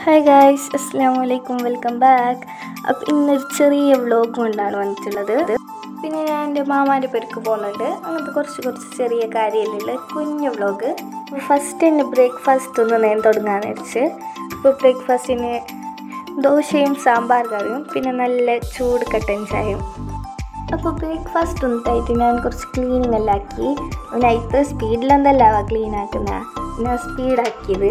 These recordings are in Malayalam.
ഹായ് ഗായ്സ് അസ്സാം വലൈക്കും വെൽക്കം ബാക്ക് അപ്പം ഇന്നൊരു ചെറിയ വ്ളോഗ് കൊണ്ടാണ് വന്നിട്ടുള്ളത് പിന്നെ ഞാൻ എൻ്റെ മാമാൻ്റെ പേർക്ക് പോകുന്നുണ്ട് അങ്ങനത്തെ കുറച്ച് കുറച്ച് ചെറിയ കാര്യത്തിലുള്ള കുഞ്ഞു വ്ളോഗ് ഫസ്റ്റ് തന്നെ ബ്രേക്ക്ഫാസ്റ്റ് ഒന്ന് ഞാൻ തുടങ്ങാന്ന് വെച്ച് അപ്പോൾ ബ്രേക്ക്ഫാസ്റ്റിന് ദോശയും സാമ്പാർ കറിയും പിന്നെ നല്ല ചൂട് കട്ടൻ ചായയും അപ്പോൾ ബ്രേക്ക്ഫാസ്റ്റ് ഒന്നിട്ടായിട്ട് ഞാൻ കുറച്ച് ക്ലീനിങ് എല്ലാം ആക്കി പിന്നെ ഇത്ര സ്പീഡിലെന്തല്ല ക്ലീൻ ആക്കുന്ന ഞാൻ സ്പീഡാക്കിയത്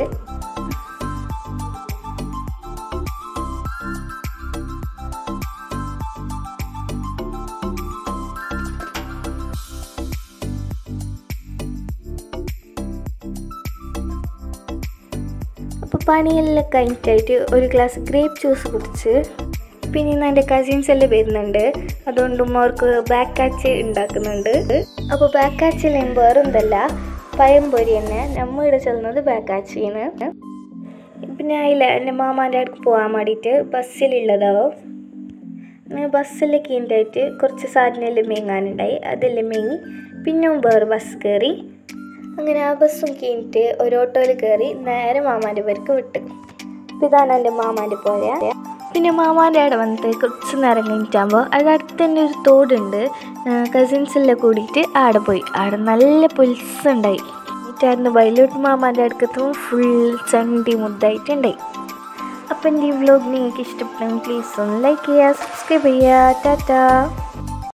അപ്പോൾ പണിയെല്ലാം കഴിഞ്ഞിട്ടായിട്ട് ഒരു ഗ്ലാസ് ഗ്രേപ്പ് ജ്യൂസ് കുടിച്ച് പിന്നെ ഇന്ന് എൻ്റെ കസിൻസ് എല്ലാം വരുന്നുണ്ട് അതുകൊണ്ട് ഉമ്മ അവർക്ക് ബാക്ക് കാച്ച് ഉണ്ടാക്കുന്നുണ്ട് അപ്പോൾ ബാക്ക് കാച്ചിൽ വേറെന്തല്ല പഴംപൊരി തന്നെ നമ്മ ഇവിടെ ചെല്ലുന്നത് ബാക്ക് കാച്ചിന് പിന്നെ അതിൽ എൻ്റെ മാമാൻ്റെ അടുക്ക് പോകാൻ വേണ്ടിയിട്ട് ബസ്സിലുള്ളതാവും അങ്ങനെ ബസ്സെല്ലാം കീണ്ടായിട്ട് കുറച്ച് സാധനമെല്ലാം മേങ്ങാനുണ്ടായി അതെല്ലാം മേങ്ങി പിന്നെ വേറെ ബസ് കയറി അങ്ങനെ ആ ബസ്സും കീഞ്ഞിട്ട് ഒരു ഓട്ടോയിൽ കയറി നേരെ മാമാൻ്റെ പേർക്ക് വിട്ട് അപ്പം ഇതാണ് എൻ്റെ മാമാൻ്റെ പോയ പിന്നെ മാമാൻ്റെ അവിടെ വന്നിട്ട് കുറച്ച് നേരം കഴിഞ്ഞിട്ടാകുമ്പോൾ അവിടെ അടുത്ത് തന്നെ ഒരു തോടുണ്ട് കസിൻസ് എല്ലാം കൂടിയിട്ട് ആടെ പോയി ആടെ നല്ല പുൽസുണ്ടായി എന്നിട്ടായിരുന്നു വയലോട്ട് മാമാൻ്റെ അടുക്കത്തും ഫുൾ ചണ്ടി മുദ്ദായിട്ടുണ്ടായി അപ്പം എൻ്റെ ഈ വ്ലോഗ് നിങ്ങൾക്ക് ഇഷ്ടപ്പെട്ടെങ്കിൽ പ്ലീസ് ഒന്ന് ലൈക്ക് ചെയ്യുക സബ്സ്ക്രൈബ് ചെയ്യുക ടാറ്റാ